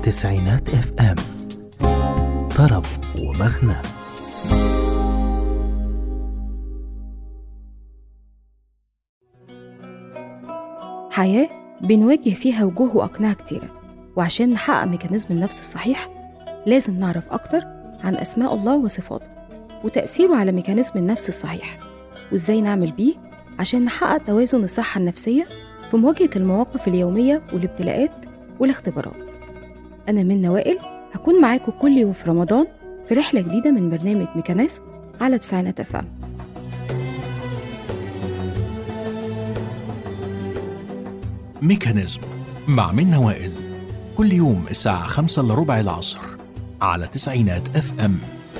تسعينات اف ام طرب ومغنى حياة بنواجه فيها وجوه وأقنعة كتيرة وعشان نحقق ميكانيزم النفس الصحيح لازم نعرف أكتر عن أسماء الله وصفاته وتأثيره على ميكانيزم النفس الصحيح وإزاي نعمل بيه عشان نحقق توازن الصحة النفسية في مواجهة المواقف اليومية والابتلاءات والاختبارات أنا من نوائل هكون معاكم كل يوم في رمضان في رحلة جديدة من برنامج ميكانيزم على تسعينات أفهم ميكانيزم مع منى وائل كل يوم الساعة خمسة إلا ربع العصر على تسعينات اف ام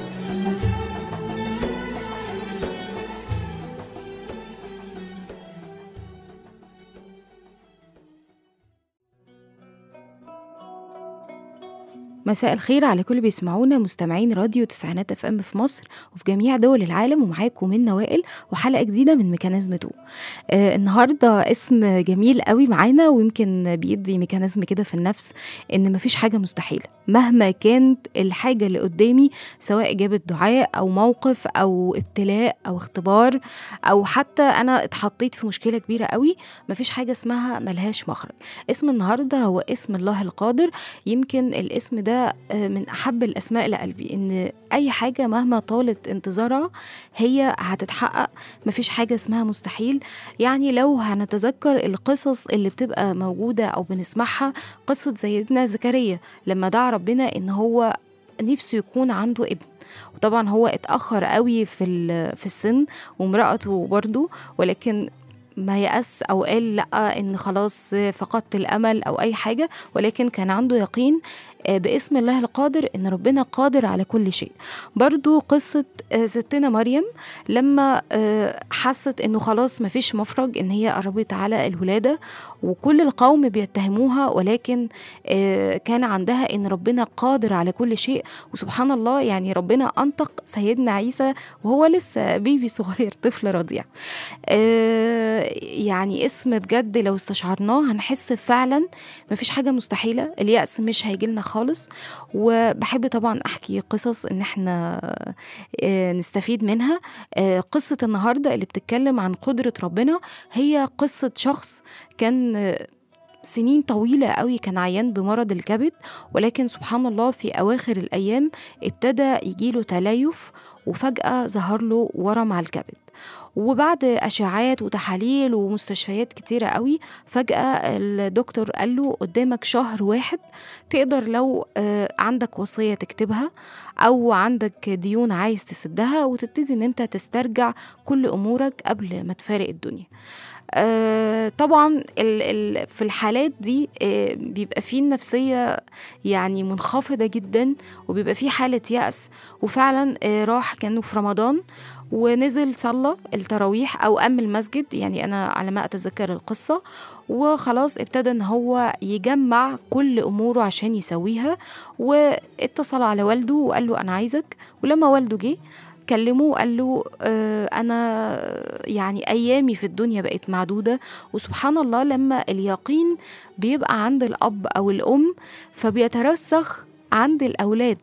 مساء الخير على كل بيسمعونا مستمعين راديو تسعينات اف ام في مصر وفي جميع دول العالم ومعاكم من وائل وحلقه جديده من ميكانيزم 2 آه النهارده اسم جميل قوي معانا ويمكن بيدي ميكانيزم كده في النفس ان مفيش حاجه مستحيله مهما كانت الحاجه اللي قدامي سواء اجابه دعاء او موقف او ابتلاء او اختبار او حتى انا اتحطيت في مشكله كبيره قوي مفيش حاجه اسمها ملهاش مخرج اسم النهارده هو اسم الله القادر يمكن الاسم ده من احب الاسماء لقلبي ان اي حاجه مهما طالت انتظارها هي هتتحقق مفيش حاجه اسمها مستحيل يعني لو هنتذكر القصص اللي بتبقى موجوده او بنسمعها قصه سيدنا زكريا لما دعا ربنا ان هو نفسه يكون عنده ابن وطبعا هو اتاخر قوي في في السن وامراته برضه ولكن ما يأس أو قال لأ إن خلاص فقدت الأمل أو أي حاجة ولكن كان عنده يقين باسم الله القادر ان ربنا قادر على كل شيء برضو قصة ستنا مريم لما حست انه خلاص مفيش مفرج ان هي قربت على الولادة وكل القوم بيتهموها ولكن كان عندها ان ربنا قادر على كل شيء وسبحان الله يعني ربنا انطق سيدنا عيسى وهو لسه بيبي صغير طفل رضيع يعني اسم بجد لو استشعرناه هنحس فعلا مفيش حاجة مستحيلة اليأس مش هيجيلنا خالص وبحب طبعا احكي قصص ان احنا نستفيد منها قصة النهاردة اللي بتتكلم عن قدرة ربنا هي قصة شخص كان سنين طويلة قوي كان عيان بمرض الكبد ولكن سبحان الله في أواخر الأيام ابتدى يجيله تليف وفجأة ظهر له ورم على الكبد وبعد أشعاعات وتحاليل ومستشفيات كتيرة قوي فجأة الدكتور قال له قدامك شهر واحد تقدر لو عندك وصية تكتبها أو عندك ديون عايز تسدها وتبتدي إن أنت تسترجع كل أمورك قبل ما تفارق الدنيا آه طبعا ال ال في الحالات دي آه بيبقى فيه النفسية يعني منخفضة جدا وبيبقى فيه حالة يأس وفعلا آه راح كانوا في رمضان ونزل صلى التراويح او ام المسجد يعني انا على ما اتذكر القصه وخلاص ابتدى ان هو يجمع كل اموره عشان يسويها واتصل على والده وقال له انا عايزك ولما والده جه كلمه وقال له آه انا يعني ايامي في الدنيا بقت معدوده وسبحان الله لما اليقين بيبقى عند الاب او الام فبيترسخ عند الاولاد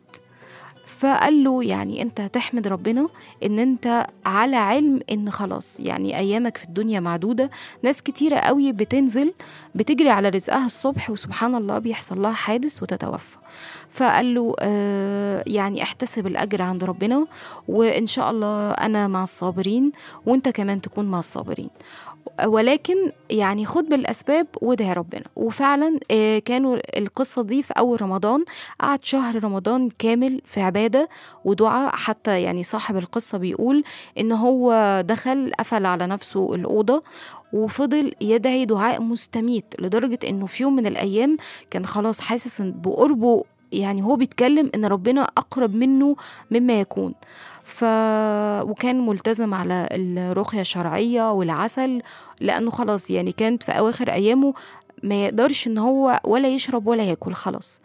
فقال له يعني انت تحمد ربنا ان انت على علم ان خلاص يعني ايامك في الدنيا معدوده ناس كتيره قوي بتنزل بتجري على رزقها الصبح وسبحان الله بيحصل لها حادث وتتوفى فقال له آه يعني احتسب الاجر عند ربنا وان شاء الله انا مع الصابرين وانت كمان تكون مع الصابرين ولكن يعني خد بالاسباب وادعي ربنا وفعلا كانوا القصه دي في اول رمضان قعد شهر رمضان كامل في عباده ودعاء حتى يعني صاحب القصه بيقول ان هو دخل قفل على نفسه الاوضه وفضل يدعي دعاء مستميت لدرجه انه في يوم من الايام كان خلاص حاسس بقربه يعني هو بيتكلم ان ربنا اقرب منه مما يكون ف وكان ملتزم على الرقية الشرعية والعسل لأنه خلاص يعني كانت في أواخر أيامه ما يقدرش إن هو ولا يشرب ولا ياكل خلاص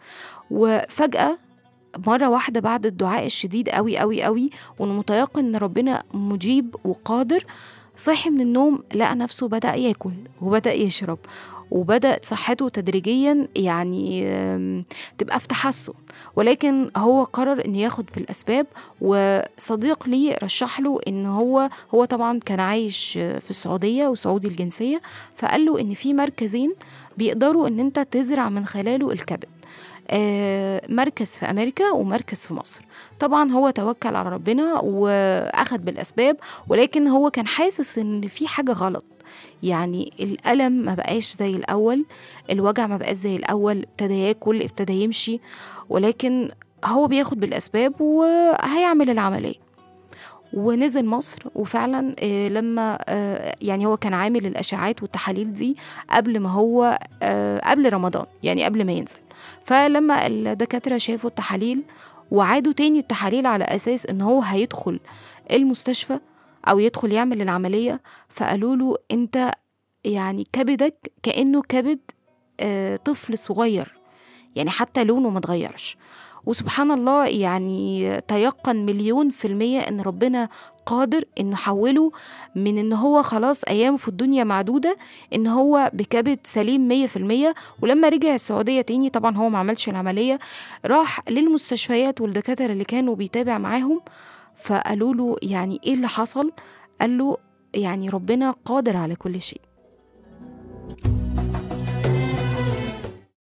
وفجأة مرة واحدة بعد الدعاء الشديد قوي قوي قوي وإنه متيقن إن ربنا مجيب وقادر صحي من النوم لقى نفسه بدأ ياكل وبدأ يشرب وبدأت صحته تدريجيا يعني آم، تبقى في تحسن ولكن هو قرر انه ياخد بالاسباب وصديق لي رشح له ان هو هو طبعا كان عايش في السعوديه وسعودي الجنسيه فقال له ان في مركزين بيقدروا ان انت تزرع من خلاله الكبد آه، مركز في امريكا ومركز في مصر طبعا هو توكل على ربنا واخد بالاسباب ولكن هو كان حاسس ان في حاجه غلط يعني الالم ما بقاش زي الاول الوجع ما بقاش زي الاول ابتدى ياكل ابتدى يمشي ولكن هو بياخد بالاسباب وهيعمل العمليه ونزل مصر وفعلا آه، لما آه، يعني هو كان عامل الاشعاعات والتحاليل دي قبل ما هو آه، قبل رمضان يعني قبل ما ينزل فلما الدكاتره شافوا التحاليل وعادوا تاني التحاليل على اساس ان هو هيدخل المستشفى او يدخل يعمل العمليه فقالوا له انت يعني كبدك كانه كبد آه، طفل صغير يعني حتى لونه ما اتغيرش وسبحان الله يعني تيقن مليون في المية ان ربنا قادر انه حوله من ان هو خلاص ايامه في الدنيا معدودة ان هو بكبد سليم مية في المية ولما رجع السعودية تاني طبعا هو ما عملش العملية راح للمستشفيات والدكاترة اللي كانوا بيتابع معاهم فقالوا له يعني ايه اللي حصل قال له يعني ربنا قادر على كل شيء